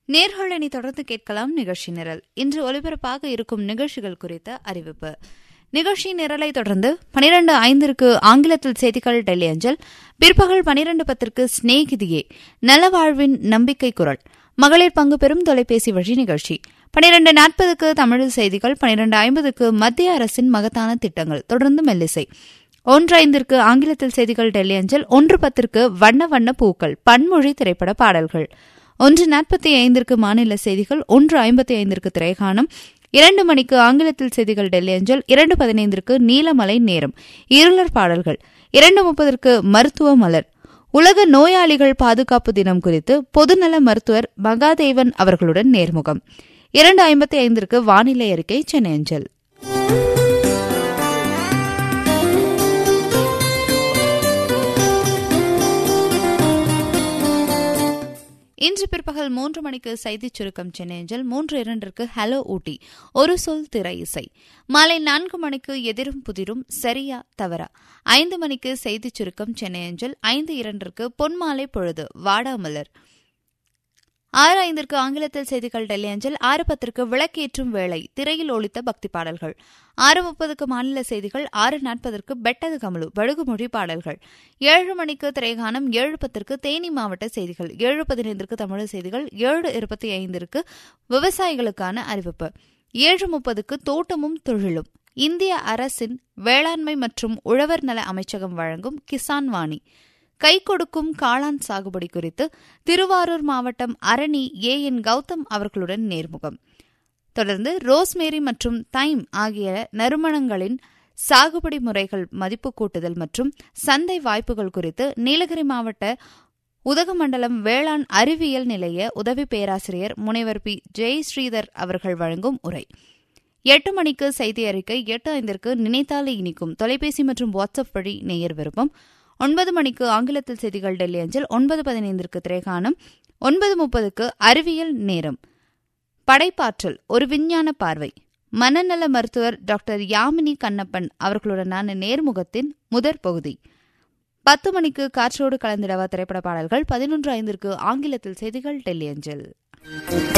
நேர்களை தொடர்ந்து கேட்கலாம் நிகழ்ச்சி நிரல் இன்று ஒலிபரப்பாக இருக்கும் நிகழ்ச்சிகள் குறித்த அறிவிப்பு நிகழ்ச்சி நிரலை தொடர்ந்து பனிரெண்டு ஐந்திற்கு ஆங்கிலத்தில் செய்திகள் டெல்லி அஞ்சல் பிற்பகல் பனிரெண்டு பத்திற்கு ஸ்நேகிதியே நலவாழ்வின் நம்பிக்கை குரல் மகளிர் பங்கு பெறும் தொலைபேசி வழி நிகழ்ச்சி பனிரெண்டு நாற்பதுக்கு தமிழ் செய்திகள் பனிரெண்டு ஐம்பதுக்கு மத்திய அரசின் மகத்தான திட்டங்கள் தொடர்ந்து மெல்லிசை ஒன்று ஐந்திற்கு ஆங்கிலத்தில் செய்திகள் டெல்லி அஞ்சல் ஒன்று பத்திற்கு வண்ண வண்ண பூக்கள் பன்மொழி திரைப்பட பாடல்கள் ஒன்று நாற்பத்தி ஐந்திற்கு மாநில செய்திகள் ஒன்று ஐம்பத்தி ஐந்திற்கு திரைகாணம் இரண்டு மணிக்கு ஆங்கிலத்தில் செய்திகள் டெல்லி அஞ்சல் இரண்டு பதினைந்திற்கு நீலமலை நேரம் இருளர் பாடல்கள் இரண்டு முப்பதற்கு மருத்துவ மலர் உலக நோயாளிகள் பாதுகாப்பு தினம் குறித்து பொதுநல மருத்துவர் மகாதேவன் அவர்களுடன் நேர்முகம் இரண்டு ஐம்பத்தி ஐந்திற்கு வானிலை அறிக்கை சென்னை அஞ்சல் இன்று பிற்பகல் மூன்று மணிக்கு செய்திச் சுருக்கம் சென்னை அஞ்சல் மூன்று இரண்டிற்கு ஹலோ ஊட்டி ஒரு சொல் திரை இசை மாலை நான்கு மணிக்கு எதிரும் புதிரும் சரியா தவறா ஐந்து மணிக்கு செய்திச் சுருக்கம் சென்னை அஞ்சல் ஐந்து இரண்டிற்கு பொன்மாலை பொழுது வாடாமலர் ஆறு ஐந்திற்கு ஆங்கிலத்தில் செய்திகள் டெல்லி அஞ்சல் ஆறு பத்திற்கு விளக்கேற்றும் வேளை திரையில் ஒழித்த பக்தி பாடல்கள் ஆறு முப்பதுக்கு மாநில செய்திகள் ஆறு நாற்பதற்கு பெட்டது கமலு பழுகுமொழி பாடல்கள் ஏழு மணிக்கு திரைகானம் ஏழு பத்திற்கு தேனி மாவட்ட செய்திகள் ஏழு பதினைந்திற்கு தமிழ் செய்திகள் ஏழு இருபத்தி ஐந்திற்கு விவசாயிகளுக்கான அறிவிப்பு ஏழு முப்பதுக்கு தோட்டமும் தொழிலும் இந்திய அரசின் வேளாண்மை மற்றும் உழவர் நல அமைச்சகம் வழங்கும் கிசான் வாணி கை கொடுக்கும் காளான் சாகுபடி குறித்து திருவாரூர் மாவட்டம் அரணி ஏ என் கௌதம் அவர்களுடன் நேர்முகம் தொடர்ந்து ரோஸ்மேரி மற்றும் தைம் ஆகிய நறுமணங்களின் சாகுபடி முறைகள் மதிப்பு கூட்டுதல் மற்றும் சந்தை வாய்ப்புகள் குறித்து நீலகிரி மாவட்ட உதகமண்டலம் வேளாண் அறிவியல் நிலைய உதவி பேராசிரியர் முனைவர் பி ஜெய் ஸ்ரீதர் அவர்கள் வழங்கும் உரை எட்டு மணிக்கு செய்தி அறிக்கை எட்டு ஐந்திற்கு நினைத்தாலே இனிக்கும் தொலைபேசி மற்றும் வாட்ஸ்அப் வழி நேயர் விருப்பம் ஒன்பது மணிக்கு ஆங்கிலத்தில் செய்திகள் டெல்லி அஞ்சல் ஒன்பது பதினைந்திற்கு திரைகாணம் ஒன்பது முப்பதுக்கு அறிவியல் நேரம் படைப்பாற்றல் ஒரு விஞ்ஞான பார்வை மனநல மருத்துவர் டாக்டர் யாமினி கண்ணப்பன் அவர்களுடனான நேர்முகத்தின் முதற் பகுதி பத்து மணிக்கு காற்றோடு கலந்திடவா திரைப்பட பாடல்கள் பதினொன்று ஐந்திற்கு ஆங்கிலத்தில் செய்திகள் டெல்லி அஞ்சல்